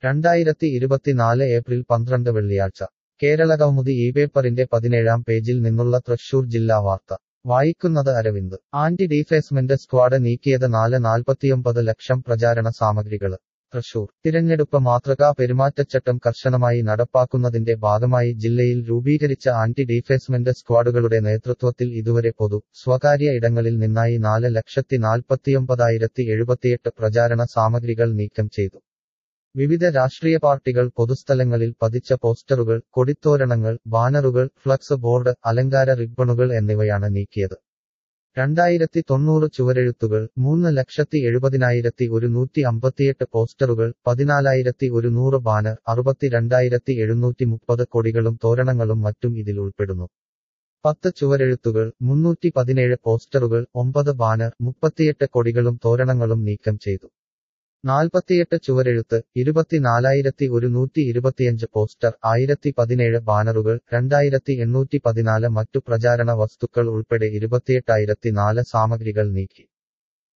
രണ്ടായിരത്തി ഇരുപത്തിനാല് ഏപ്രിൽ പന്ത്രണ്ട് വെള്ളിയാഴ്ച കേരളകൗമുദി ഈ പേപ്പറിന്റെ പതിനേഴാം പേജിൽ നിന്നുള്ള തൃശൂർ ജില്ലാ വാർത്ത വായിക്കുന്നത് അരവിന്ദ് ആന്റി ഡീഫേസ്മെന്റ് സ്ക്വാഡ് നീക്കിയത് നാല് നാൽപ്പത്തിയൊമ്പത് ലക്ഷം പ്രചാരണ സാമഗ്രികള് തൃശൂർ തിരഞ്ഞെടുപ്പ് മാതൃകാ പെരുമാറ്റച്ചട്ടം കർശനമായി നടപ്പാക്കുന്നതിന്റെ ഭാഗമായി ജില്ലയിൽ രൂപീകരിച്ച ആന്റി ഡീഫേസ്മെന്റ് സ്ക്വാഡുകളുടെ നേതൃത്വത്തിൽ ഇതുവരെ പൊതു സ്വകാര്യ ഇടങ്ങളിൽ നിന്നായി നാല് ലക്ഷത്തി നാൽപ്പത്തിയൊമ്പതായിരത്തി എഴുപത്തിയെട്ട് പ്രചാരണ സാമഗ്രികൾ നീക്കം ചെയ്തു വിവിധ രാഷ്ട്രീയ പാർട്ടികൾ പൊതുസ്ഥലങ്ങളിൽ പതിച്ച പോസ്റ്ററുകൾ കൊടിത്തോരണങ്ങൾ ബാനറുകൾ ഫ്ലക്സ് ബോർഡ് അലങ്കാര റിബ്ബണുകൾ എന്നിവയാണ് നീക്കിയത് രണ്ടായിരത്തി തൊണ്ണൂറ് ചുവരെഴുത്തുകൾ മൂന്ന് ലക്ഷത്തി എഴുപതിനായിരത്തി ഒരുന്നൂറ്റി അമ്പത്തിയെട്ട് പോസ്റ്ററുകൾ പതിനാലായിരത്തി ഒരുന്നൂറ് ബാനർ അറുപത്തിരണ്ടായിരത്തി എഴുന്നൂറ്റി മുപ്പത് കൊടികളും തോരണങ്ങളും മറ്റും ഇതിൽ ഉൾപ്പെടുന്നു പത്ത് ചുവരെഴുത്തുകൾ മുന്നൂറ്റി പതിനേഴ് പോസ്റ്ററുകൾ ഒമ്പത് ബാനർ മുപ്പത്തിയെട്ട് കൊടികളും തോരണങ്ങളും നീക്കം ചെയ്തു നാൽപ്പത്തിയെട്ട് ചുവരെഴുത്ത് ഇരുപത്തിനാലായിരത്തി ഒരുന്നൂറ്റി ഇരുപത്തിയഞ്ച് പോസ്റ്റർ ആയിരത്തി പതിനേഴ് ബാനറുകൾ രണ്ടായിരത്തി എണ്ണൂറ്റി പതിനാല് മറ്റു പ്രചാരണ വസ്തുക്കൾ ഉൾപ്പെടെ ഇരുപത്തിയെട്ടായിരത്തി നാല് സാമഗ്രികൾ നീക്കി